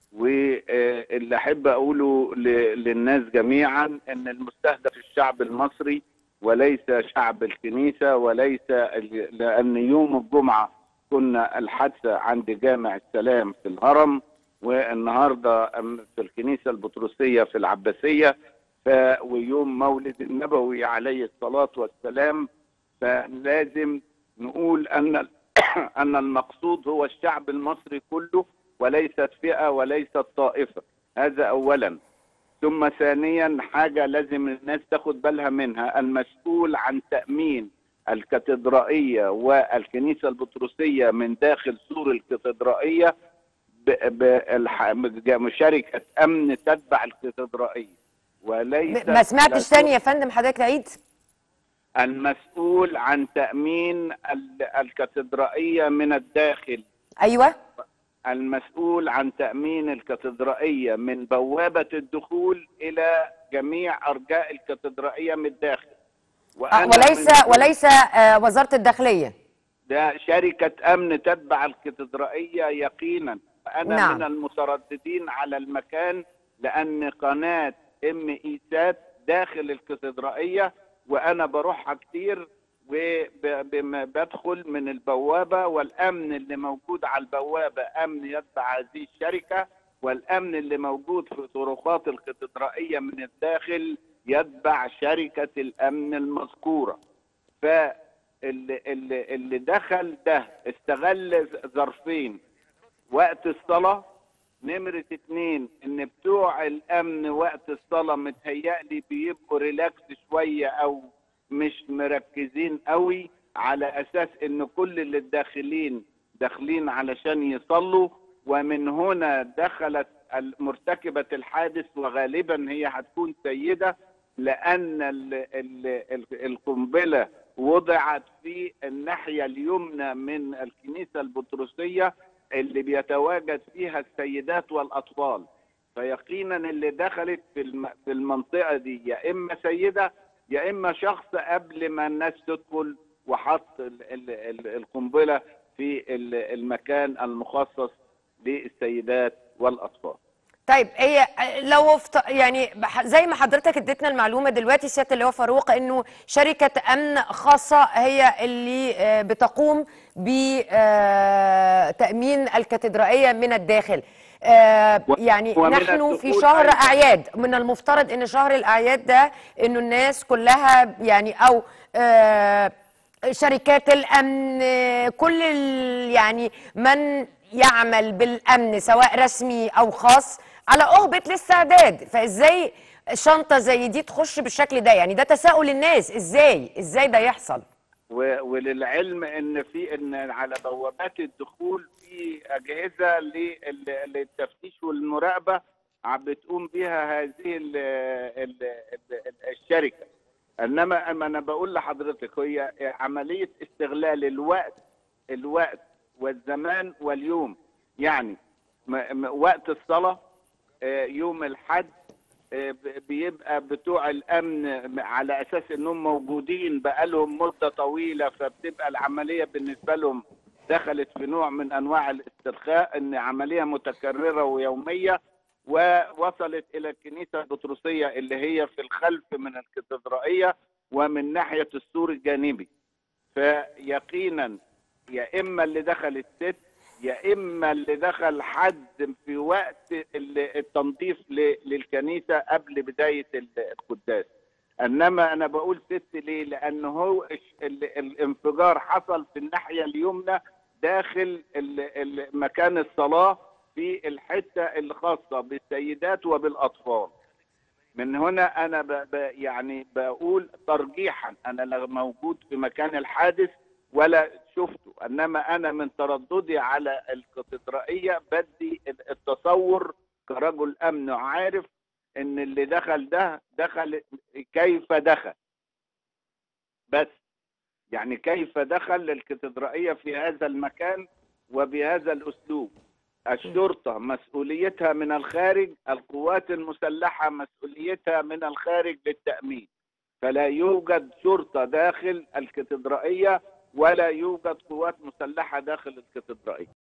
واللي احب اقوله ل- للناس جميعا ان المستهدف الشعب المصري وليس شعب الكنيسه وليس ال- لان يوم الجمعه كنا الحادثه عند جامع السلام في الهرم والنهارده أم- في الكنيسه البطرسيه في العباسيه ف ويوم مولد النبوي عليه الصلاه والسلام فلازم نقول ان ان المقصود هو الشعب المصري كله وليست فئه وليست طائفه هذا اولا ثم ثانيا حاجه لازم الناس تاخد بالها منها المسؤول عن تامين الكاتدرائيه والكنيسه البطرسيه من داخل سور الكاتدرائيه ب- بالح- بج- شركه امن تتبع الكاتدرائيه وليس ما سمعتش لا- تاني يا فندم حضرتك العيد المسؤول عن تامين ال- الكاتدرائيه من الداخل ايوه المسؤول عن تأمين الكاتدرائية من بوابة الدخول إلى جميع أرجاء الكاتدرائية من الداخل آه، وأنا وليس من- وليس آه، وزاره الداخليه ده شركة أمن تتبع الكاتدرائية يقينا أنا نعم. من المترددين على المكان لأن قناة ام إيسات داخل الكاتدرائية وأنا بروحها كتير وبدخل من البوابة والأمن اللي موجود على البوابة أمن يتبع هذه الشركة والأمن اللي موجود في طرقات الكاتدرائية من الداخل يتبع شركة الأمن المذكورة فاللي اللي اللي دخل ده استغل ظرفين وقت الصلاة نمرة اتنين ان بتوع الامن وقت الصلاة متهيألي بيبقوا ريلاكس شوية او مش مركزين قوي على اساس ان كل اللي داخلين داخلين علشان يصلوا ومن هنا دخلت مرتكبة الحادث وغالبا هي هتكون سيدة لان ال ال ال القنبلة وضعت في الناحية اليمنى من الكنيسة البطرسية اللي بيتواجد فيها السيدات والأطفال فيقينا اللي دخلت في الم- في المنطقة دي يا إما سيدة يا إما شخص قبل ما الناس تدخل وحط ال- ال- ال- القنبلة في ال- المكان المخصص للسيدات والأطفال طيب هي لو افت... يعني بح- زي ما حضرتك اديتنا المعلومه دلوقتي سياده اللواء فاروق انه شركه امن خاصه هي اللي آه، بتقوم بتامين الكاتدرائيه من الداخل آه، و- يعني ومن نحن في الدخول شهر أيضاً. اعياد من المفترض ان شهر الاعياد ده انه الناس كلها يعني او آه، شركات الامن آه، كل ال- يعني من يعمل بالامن سواء رسمي او خاص على اهبه الاستعداد فازاي شنطه زي دي تخش بالشكل ده يعني ده تساؤل الناس ازاي ازاي ده يحصل و- وللعلم ان في ان على بوابات الدخول في اجهزه لل- للتفتيش والمراقبه عم بتقوم بها هذه ال ال ال الشركه انما اما انا بقول لحضرتك هي عمليه استغلال الوقت الوقت والزمان واليوم يعني م- م- وقت الصلاه آه، يوم الحد آه، ب- بيبقى بتوع الامن على اساس انهم موجودين بقالهم مده طويله فبتبقى العمليه بالنسبه لهم دخلت في نوع من انواع الاسترخاء ان عمليه متكرره ويوميه ووصلت الى الكنيسه البطرسيه اللي هي في الخلف من الكاتدرائيه ومن ناحيه السور الجانبي فيقينا يا اما اللي دخل الست يا اما اللي دخل حد في وقت ال- التنظيف ل- للكنيسه قبل بدايه ال- القداس انما انا بقول ست ليه لان هو الش- ال- الانفجار حصل في الناحيه اليمنى داخل ال- ال- مكان الصلاه في الحته الخاصه بالسيدات وبالاطفال من هنا انا ب ب يعني بقول ترجيحا انا لا موجود في مكان الحادث ولا شفته انما انا من ترددي على الكاتدرائيه بدي التصور كرجل امن عارف ان اللي دخل ده دخل كيف دخل بس يعني كيف دخل الكاتدرائيه في هذا المكان وبهذا الاسلوب الشرطة مسؤوليتها من الخارج القوات المسلحة مسؤوليتها من الخارج للتأمين فلا يوجد شرطة داخل الكاتدرائية ولا يوجد قوات مسلحة داخل الكاتدرائية